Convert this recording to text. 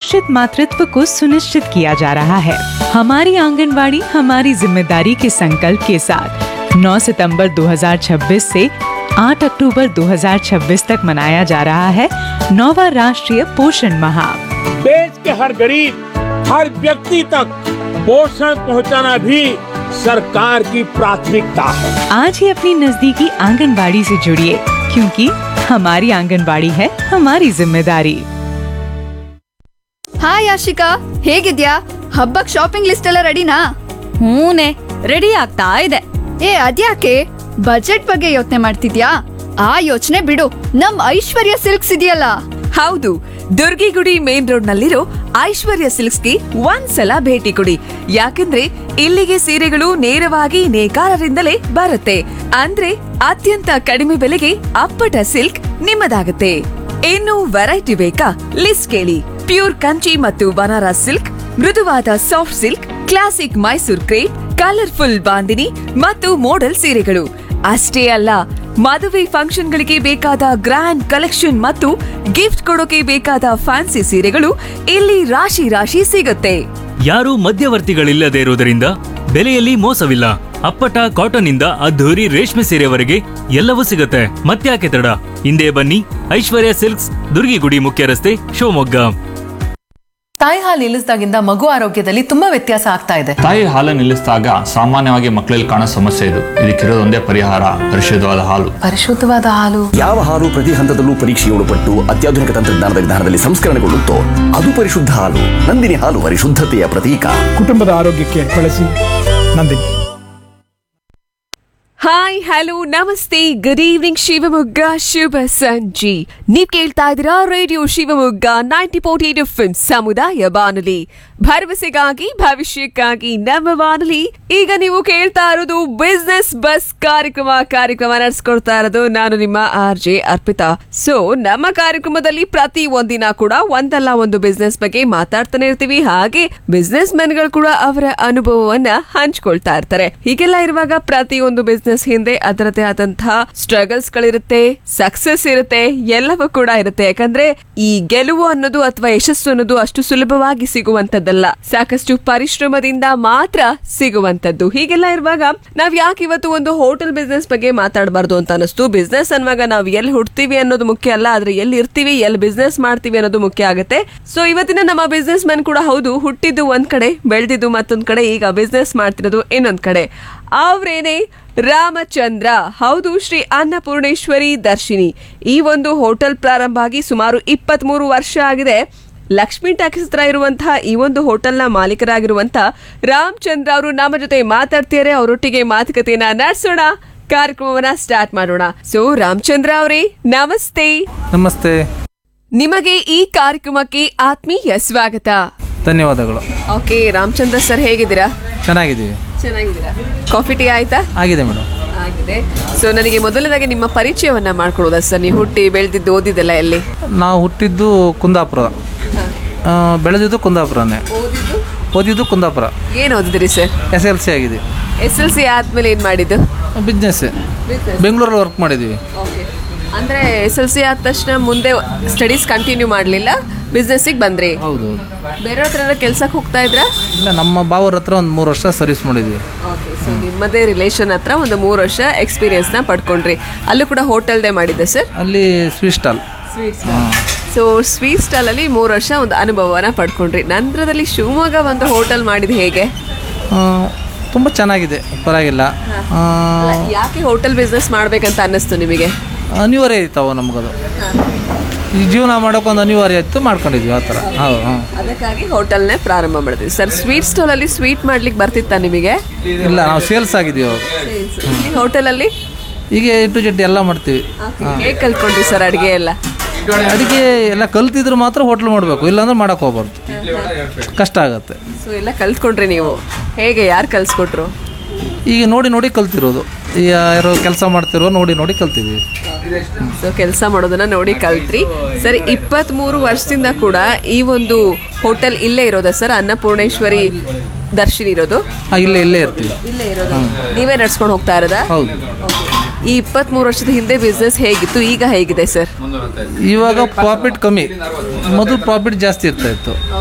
सुरक्षित मातृत्व को सुनिश्चित किया जा रहा है हमारी आंगनबाड़ी हमारी जिम्मेदारी के संकल्प के साथ 9 सितंबर 2026 से 8 अक्टूबर 2026 तक मनाया जा रहा है नौवा राष्ट्रीय पोषण माह देश के हर गरीब हर व्यक्ति तक पोषण पहुंचाना भी सरकार की प्राथमिकता है आज ही अपनी नजदीकी आंगनबाड़ी से जुड़िए क्योंकि हमारी आंगनबाड़ी है हमारी जिम्मेदारी ಹಾಯ್ ಆಶಿಕಾ ಹೇಗಿದ್ಯಾ ಹಬ್ಬಕ್ ಶಾಪಿಂಗ್ ಲಿಸ್ಟ್ ಎಲ್ಲ ರೆಡಿನಾ ಹೂನೆ ರೆಡಿ ಆಗ್ತಾ ಇದೆ ಏ ಅದ್ಯಾಕೆ ಬಜೆಟ್ ಬಗ್ಗೆ ಯೋಚನೆ ಮಾಡ್ತಿದ್ಯಾ ಆ ಯೋಚನೆ ಬಿಡು ನಮ್ ಐಶ್ವರ್ಯ ಸಿಲ್ಕ್ಸ್ ಇದೆಯಲ್ಲ ಹೌದು ದುರ್ಗಿಗುಡಿ ಮೇನ್ ರೋಡ್ ನಲ್ಲಿರೋ ಐಶ್ವರ್ಯ ಸಿಲ್ಕ್ಸ್ಗೆ ಒಂದ್ಸಲ ಭೇಟಿ ಕೊಡಿ ಯಾಕಂದ್ರೆ ಇಲ್ಲಿಗೆ ಸೀರೆಗಳು ನೇರವಾಗಿ ನೇಕಾರರಿಂದಲೇ ಬರುತ್ತೆ ಅಂದ್ರೆ ಅತ್ಯಂತ ಕಡಿಮೆ ಬೆಲೆಗೆ ಅಪ್ಪಟ ಸಿಲ್ಕ್ ನಿಮ್ಮದಾಗುತ್ತೆ ಇನ್ನು ವೆರೈಟಿ ಬೇಕಾ ಲಿಸ್ಟ್ ಕೇಳಿ ಪ್ಯೂರ್ ಕಂಚಿ ಮತ್ತು ಬನಾರಸ್ ಸಿಲ್ಕ್ ಮೃದುವಾದ soft silk classic Mysore crepe colourful bandhani ಮತ್ತು ಮೋಡಲ್ ಸೀರೆಗಳು ಅಷ್ಟೇ ಅಲ್ಲ ಮದುವೆ ಫಂಕ್ಷನ್ಗಳಿಗೆ ಬೇಕಾದ ಗ್ರ್ಯಾಂಡ್ ಕಲೆಕ್ಷನ್ ಮತ್ತು ಗಿಫ್ಟ್ ಕೊಡೋಕೆ ಬೇಕಾದ ಫ್ಯಾನ್ಸಿ ಸೀರೆಗಳು ಇಲ್ಲಿ ರಾಶಿ ರಾಶಿ ಸಿಗುತ್ತೆ ಯಾರೂ ಮಧ್ಯವರ್ತಿಗಳಿಲ್ಲದೆ ಇರುವುದರಿಂದ ಬೆಲೆಯಲ್ಲಿ ಮೋಸವಿಲ್ಲ ಅಪ್ಪಟ ಕಾಟನ್ ಇಂದ ಅದ್ಧೂರಿ ರೇಷ್ಮೆ ಸೀರೆವರೆಗೆ ಎಲ್ಲವೂ ಸಿಗುತ್ತೆ ಮತ್ತ್ಯಾಕೆ ತಡ ಹಿಂದೆ ಬನ್ನಿ ಐಶ್ವರ್ಯ ಸಿಲ್ಕ್ಸ್ ದುರ್ಗಿಗುಡಿ ಮುಖ್ಯ ರಸ್ತೆ ಶಿವಮೊಗ್ಗ ತಾಯಿ ಹಾಲು ಇಳಿಸಿದಾಗಿಂದ ಮಗು ಆರೋಗ್ಯದಲ್ಲಿ ತುಂಬಾ ವ್ಯತ್ಯಾಸ ಆಗ್ತಾ ಇದೆ ತಾಯಿ ಹಾಲು ನಿಲ್ಲಿಸಿದಾಗ ಸಾಮಾನ್ಯವಾಗಿ ಮಕ್ಕಳಲ್ಲಿ ಕಾಣೋ ಸಮಸ್ಯೆ ಇದು ಇದಕ್ಕಿರೋದೊಂದೇ ಪರಿಹಾರ ಪರಿಶುದ್ಧವಾದ ಹಾಲು ಪರಿಶುದ್ಧವಾದ ಹಾಲು ಯಾವ ಹಾಲು ಪ್ರತಿ ಹಂತದಲ್ಲೂ ಪರೀಕ್ಷೆಗೆ ಒಳಪಟ್ಟು ಅತ್ಯಾಧುನಿಕ ತಂತ್ರಜ್ಞಾನದ ವಿಧಾನದಲ್ಲಿ ಸಂಸ್ಕರಣೆಗೊಳ್ಳುತ್ತೋ ಅದು ಪರಿಶುದ್ಧ ಹಾಲು ನಂದಿನಿ ಹಾಲು ಪರಿಶುದ್ಧತೆಯ ಪ್ರತೀಕ ಕುಟುಂಬದ ಆರೋಗ್ಯಕ್ಕೆ ಬಳಸಿ ನಂದಿನಿ ಹಾಯ್ ಹಲೋ ನಮಸ್ತೆ ಗುಡ್ ಈವ್ನಿಂಗ್ ಶಿವಮೊಗ್ಗ ಶುಭ ಸಂಜೆ ನೀವ್ ಕೇಳ್ತಾ ಇದ್ದೀರಾ radio Shivamogga ninety forty F ಸಮುದಾಯ ಬಾನುಲಿ ಭರವಸೆಗಾಗಿ ಭವಿಷ್ಯಕ್ಕಾಗಿ ನಮ್ಮ ಬಾನುಲಿ ಈಗ ನೀವು ಕೇಳ್ತಾ ಇರೋದು ಬಿಸ್ನೆಸ್ ಬಸ್ ಕಾರ್ಯಕ್ರಮ ಕಾರ್ಯಕ್ರಮ ನಡೆಸ್ಕೊಡ್ತಾ ಇರೋದು ನಾನು ನಿಮ್ಮ ಆರ್ ಜೆ ಅರ್ಪಿತಾ ಸೊ ನಮ್ಮ ಕಾರ್ಯಕ್ರಮದಲ್ಲಿ ಪ್ರತಿ ಒಂದಿನ ಕೂಡ ಒಂದಲ್ಲ ಒಂದು ಬಿಸ್ನೆಸ್ ಬಗ್ಗೆ ಮಾತಾಡ್ತಾನೆ ಇರ್ತೀವಿ ಹಾಗೆ ಬಿಸ್ನೆಸ್ ಗಳು ಕೂಡ ಅವರ ಅನುಭವವನ್ನ ಹಂಚ್ಕೊಳ್ತಾ ಇರ್ತಾರೆ ಹೀಗೆಲ್ಲ ಇರುವಾಗ ಪ್ರತಿಯೊಂದು ಬಿಸ್ನೆಸ್ ಹಿಂದೆ ಅದರದೇ ಆದಂತಹ ಸ್ಟ್ರಗಲ್ಸ್ ಗಳಿರುತ್ತೆ ಸಕ್ಸಸ್ ಇರುತ್ತೆ ಎಲ್ಲವೂ ಕೂಡ ಇರುತ್ತೆ ಯಾಕಂದ್ರೆ ಈ ಗೆಲುವು ಅನ್ನೋದು ಅಥವಾ ಯಶಸ್ಸು ಅನ್ನೋದು ಅಷ್ಟು ಸುಲಭವಾಗಿ ಸಿಗುವಂತದ್ದಲ್ಲ ಸಾಕಷ್ಟು ಪರಿಶ್ರಮದಿಂದ ಮಾತ್ರ ಸಿಗುವಂತದ್ದು ಹೀಗೆಲ್ಲ ಇರುವಾಗ ನಾವ್ ಯಾಕೆ ಇವತ್ತು ಒಂದು ಹೋಟೆಲ್ ಬಿಸ್ನೆಸ್ ಬಗ್ಗೆ ಮಾತಾಡಬಾರ್ದು ಅಂತ ಅನಿಸ್ತು ಬಿಸ್ನೆಸ್ ಅನ್ನುವಾಗ ನಾವು ಎಲ್ಲಿ ಹುಡ್ತೀವಿ ಅನ್ನೋದು ಮುಖ್ಯ ಅಲ್ಲ ಆದ್ರೆ ಎಲ್ಲಿ ಇರ್ತೀವಿ ಎಲ್ಲಿ ಬಿಸ್ನೆಸ್ ಮಾಡ್ತೀವಿ ಅನ್ನೋದು ಮುಖ್ಯ ಆಗುತ್ತೆ ಸೊ ಇವತ್ತಿನ ನಮ್ಮ ಬಿಸ್ನೆಸ್ ಮ್ಯಾನ್ ಕೂಡ ಹೌದು ಹುಟ್ಟಿದ್ದು ಒಂದ್ ಕಡೆ ಬೆಳೆದಿದ್ದು ಮತ್ತೊಂದ್ ಕಡೆ ಈಗ ಬಿಸ್ನೆಸ್ ಮಾಡ್ತಿರೋದು ಇನ್ನೊಂದ್ ಕಡೆ ಅವ್ರೇನೆ ರಾಮಚಂದ್ರ ಹೌದು ಶ್ರೀ ಅನ್ನಪೂರ್ಣೇಶ್ವರಿ ದರ್ಶಿನಿ ಈ ಒಂದು ಹೋಟೆಲ್ ಪ್ರಾರಂಭ ಆಗಿ ಸುಮಾರು ಇಪ್ಪತ್ತ್ ಮೂರು ವರ್ಷ ಆಗಿದೆ ಲಕ್ಷ್ಮೀ ಟ್ಯಾಕ್ಸ್ ಹತ್ರ ಇರುವಂತಹ ಈ ಒಂದು ಹೋಟೆಲ್ನ ಮಾಲೀಕರಾಗಿರುವಂತಹ ರಾಮಚಂದ್ರ ಅವರು ನಮ್ಮ ಜೊತೆ ಮಾತಾಡ್ತಿದ್ದಾರೆ ಅವರೊಟ್ಟಿಗೆ ಮಾತುಕತೆಯನ್ನ ನಡೆಸೋಣ ಕಾರ್ಯಕ್ರಮವನ್ನ ಸ್ಟಾರ್ಟ್ ಮಾಡೋಣ ಸೊ ರಾಮಚಂದ್ರ ಅವರೇ ನಮಸ್ತೆ ನಮಸ್ತೆ ನಿಮಗೆ ಈ ಕಾರ್ಯಕ್ರಮಕ್ಕೆ ಆತ್ಮೀಯ ಸ್ವಾಗತ ಧನ್ಯವಾದಗಳು ಓಕೆ ರಾಮಚಂದ್ರ ಸರ್ ಹೇಗಿದ್ದೀರಾ ಚೆನ್ನಾಗಿದ್ದೀವಿ ಚೆನ್ನಾಗಿದ್ದೀರಾ ಕಾಫಿ ಟೀ ಆಯ್ತಾ ಆಗಿದೆ ಮೇಡಮ್ ಆಗಿದೆ ಸೊ ನನಗೆ ಮೊದಲದಾಗಿ ನಿಮ್ಮ ಪರಿಚಯವನ್ನ ಮಾಡ್ಕೊಡೋದಾ ಸರ್ ನೀವು ಹುಟ್ಟಿ ಬೆಳೆದಿದ್ದು ಓದಿದ್ದೆಲ್ಲ ಎಲ್ಲಿ ನಾವು ಹುಟ್ಟಿದ್ದು ಕುಂದಾಪುರ ಆ, ಬೆಳೆದಿದ್ದು ಕುಂದಾಪುರನೇ ಓದಿದ್ದು ಕುಂದಾಪುರ ಏನು ಓದಿದ್ರಿ ಸರ್ ಎಸ್ ಎಲ್ ಸಿ ಆಗಿದೆ ಎಸ್ ಎಲ್ ಸಿ ಆದ್ಮೇಲೆ ಏನು ಮಾಡಿದ್ದು ಬಿಸ್ನೆಸ್ ಬೆಂಗಳೂರಲ್ಲಿ ವರ್ಕ್ ಮಾಡಿದ್ದೀವಿ ಓಕೆ ಅಂದ್ರೆ ಎಸ್ ಎಲ್ ಸಿ ಆದ ತಕ್ಷಣ ಮುಂದೆ ಸ್ಟಡೀಸ್ ಕಂಟಿನ್ಯೂ ಮಾಡಲಿಲ್ಲ ಬಿಸ್ನೆಸ್ಸಿಗೆ ಬಂದ್ರಿ ಹೌದು ಬೇರೆ ಹತ್ರ ಕೆಲ್ಸಕ್ಕೆ ಹೋಗ್ತಾ ಇದ್ರಾ ಇಲ್ಲ ನಮ್ಮ ಬಾವರ ಹತ್ರ ಒಂದು ಮೂರು ವರ್ಷ ಸರ್ವಿಸ್ ಮಾಡಿದ್ವಿ ಓಕೆ ಸೊ ನಿಮ್ಮದೇ ರಿಲೇಷನ್ ಹತ್ರ ಒಂದು ಮೂರು ವರ್ಷ ಎಕ್ಸ್ಪೀರಿಯನ್ಸ್ನ ಪಡ್ಕೊಂಡ್ರಿ ಅಲ್ಲೂ ಕೂಡ ಹೋಟೆಲ್ದೇ ಮಾಡಿದ್ದೆ ಸರ್ ಅಲ್ಲಿ ಸ್ವೀಟ್ ಸ್ಟಾಲ್ ಸೊ ಸ್ವೀಟ್ ಸ್ಟಾಲಲ್ಲಿ ಮೂರು ವರ್ಷ ಒಂದು ಅನುಭವನ ಪಡ್ಕೊಂಡ್ರಿ ನಂತರದಲ್ಲಿ ಶಿವಮೊಗ್ಗ ಒಂದು ಹೋಟೆಲ್ ಮಾಡಿದ ಹೇಗೆ ತುಂಬ ಚೆನ್ನಾಗಿದೆ ಪರವಾಗಿಲ್ಲ ಆ, ಯಾಕೆ ಹೋಟೆಲ್ ಬಿಸ್ನೆಸ್ ಮಾಡ್ಬೇಕಂತ ಅನ್ನಿಸ್ತು ನಿಮಗೆ ಅನಿವಾರ್ಯ ಇರ್ತಾವೆ ನಮಗದು ಈ ಜೀವನ ಮಾಡೋಕ್ಕೊಂದು ಅನಿವಾರ್ಯ ಇತ್ತು ಮಾಡ್ಕೊಂಡಿದ್ವಿ ಆ ಥರ ಹೌದು ಹಾಂ ಅದಕ್ಕಾಗಿ ಹೋಟೆಲ್ನೇ ಪ್ರಾರಂಭ ಮಾಡಿದ್ವಿ ಸರ್ ಸ್ವೀಟ್ ಸ್ಟಾಲ್ ಅಲ್ಲಿ ಸ್ವೀಟ್ ಮಾಡ್ಲಿಕ್ಕೆ ಬರ್ತಿತ್ತಾ ನಿಮಗೆ ಇಲ್ಲ ನಾವು ಸೇಲ್ಸ್ ಆಗಿದ್ದೀವಿ ಅವಾಗ ಇಲ್ಲಿ ಹೋಟೆಲಲ್ಲಿ ಈಗ ಇಟ್ಟು ಜಡ್ಡಿ ಎಲ್ಲ ಮಾಡ್ತೀವಿ ಹೇಗೆ ಕಲ್ತ್ಕೊಂಡ್ರಿ ಸರ್ ಅಡುಗೆ ಎಲ್ಲ ಅಡುಗೆ ಎಲ್ಲ ಕಲ್ತಿದ್ರು ಮಾತ್ರ ಹೋಟ್ಲ್ ಮಾಡಬೇಕು ಇಲ್ಲಾಂದ್ರೆ ಮಾಡಕ್ಕೆ ಹೋಗ್ಬಾರ್ದು ಕಷ್ಟ ಆಗುತ್ತೆ ಸೊ ಎಲ್ಲ ಕಲ್ತ್ಕೊಂಡ್ರಿ ನೀವು ಹೇಗೆ ಯಾರು ಕಲ್ಸ್ಕೊಟ್ರು ಈಗ ನೋಡಿ ನೋಡಿ ಕಲ್ತಿರೋದು ಈಗ ಯಾರೋ ಕೆಲಸ ಮಾಡ್ತಿರೋ ನೋಡಿ ನೋಡಿ ಕಲ್ತಿದ್ದೀವಿ ಸೊ ಕೆಲಸ ಮಾಡೋದನ್ನ ನೋಡಿ ಕಲ್ತ್ರಿ ಸರ್ ಇಪ್ಪತ್ತ್ ಮೂರು ವರ್ಷದಿಂದ ಕೂಡ ಈ ಒಂದು ಹೋಟೆಲ್ ಇಲ್ಲೇ ಇರೋದಾ ಸರ್ ಅನ್ನಪೂರ್ಣೇಶ್ವರಿ ದರ್ಶನ್ ಇರೋದು ಹಾಂ ಇಲ್ಲೇ ಇಲ್ಲೇ ಇರ್ತೀವಿ ಇಲ್ಲೇ ಇರೋದು ನೀವೇ ನಡ್ಸ್ಕೊಂಡು ಹೋಗ್ತಾ ಇರೋದಾ ಹೌದು ಈ ಇಪ್ಪತ್ತ್ ಮೂರು ವರ್ಷದ ಹಿಂದೆ ಬಿಸ್ನೆಸ್ ಹೇಗಿತ್ತು ಈಗ ಹೇಗಿದೆ ಸರ್ ಇವಾಗ ಪ್ರಾಫಿಟ್ ಕಮ್ಮಿ ಮೊದಲು ಪ್ರಾಫಿಟ್ ಜಾಸ್ತಿ ಇರ್ತಾ ಇತ್ತು